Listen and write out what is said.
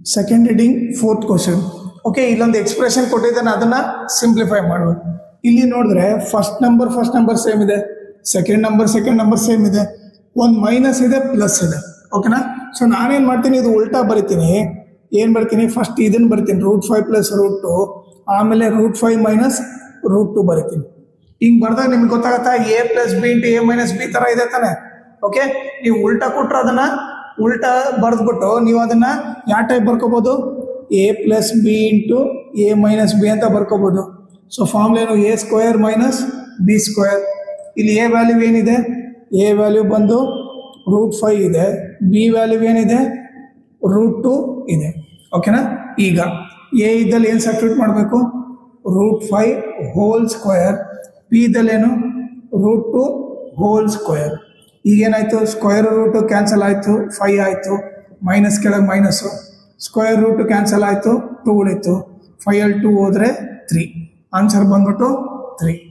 second heading fourth question okay ಇಲ್ಲೊಂದು expression ಕೊಟ್ಟಿದ್ದಾನೆ ಅದನ್ನ ಸಿಂಪ್ಲಿಫೈ ಮಾಡಬೇಕು ಇಲ್ಲಿ ನೋಡಿದ್ರೆ first number first number same ಇದೆ second number second number same ಇದೆ ಒಂದು ಮೈನಸ್ ಇದೆ ಪ್ಲಸ್ ಇದೆ ಓಕೆನಾ ಸೊ ನಾನೇನು ಮಾಡ್ತೀನಿ ಇದು ಉಲ್ಟಾ ಬರಿತೀನಿ ಏನು ಬರ್ತೀನಿ ಫಸ್ಟ್ ಇದನ್ನು ಬರ್ತೀನಿ root five plus root two ಆಮೇಲೆ root five minus root two ಬರಿತೀನಿ ಹಿಂಗೆ ಬರ್ದಾಗ ನಿಮ್ಗೆ ಗೊತ್ತಾಗತ್ತಾ A plus B into A minus B ಥರ ಇದೆ ತಾನೆ ಓಕೆ ನೀವು ಉಲ್ಟಾ ಕೊಟ್ರೆ ಅದನ್ನ ಉಲ್ಟಾ ಬರೆದ್ಬಿಟ್ಟು ನೀವು ಅದನ್ನ ಯಾವ ಟೈಪ್ ಬರ್ಕೋಬೋದು A plus B into A minus B ಅಂತ ಬರ್ಕೋಬೋದು ಸೊ ಫಾರ್ಮ್ಲ್ ಏನು A square minus B square ಇಲ್ಲಿ ಎ ವ್ಯಾಲ್ಯೂ ಏನಿದೆ ಎ ವ್ಯಾಲ್ಯೂ ಬಂದು ರೂಟ್ ಫೈವ್ ಇದೆ ಬಿ ವ್ಯಾಲ್ಯೂ ಏನಿದೆ ರೂಟ್ ಟು ಇದೆ ಓಕೆನಾ ಈಗ ಎ ಇದ್ದಲ್ಲಿ ಏನು ಸಬ್ಸ್ಟಿಟ್ಯೂಟ್ ಮಾಡಬೇಕು root five whole square B ಇದ್ದಲ್ಲೇನು ರೂಟ್ ಟು ಹೋಲ್ ಸ್ಕ್ವೇರ್ ಈಗೇನಾಯಿತು ಸ್ಕ್ವೇರ್ ರೂಟು ಕ್ಯಾನ್ಸಲ್ ಆಯಿತು ಫೈ ಆಯಿತು ಮೈನಸ್ ಕೆಳಗೆ ಮೈನಸ್ಸು ಸ್ಕ್ವೇರ್ ರೂಟು ಕ್ಯಾನ್ಸಲ್ ಆಯಿತು ಟೂ ಉಳಿತು ಫೈವಲ್ಲಿ ಟೂ ಹೋದರೆ ತ್ರೀ ಆನ್ಸರ್ ಬಂದ್ಬಿಟ್ಟು ತ್ರೀ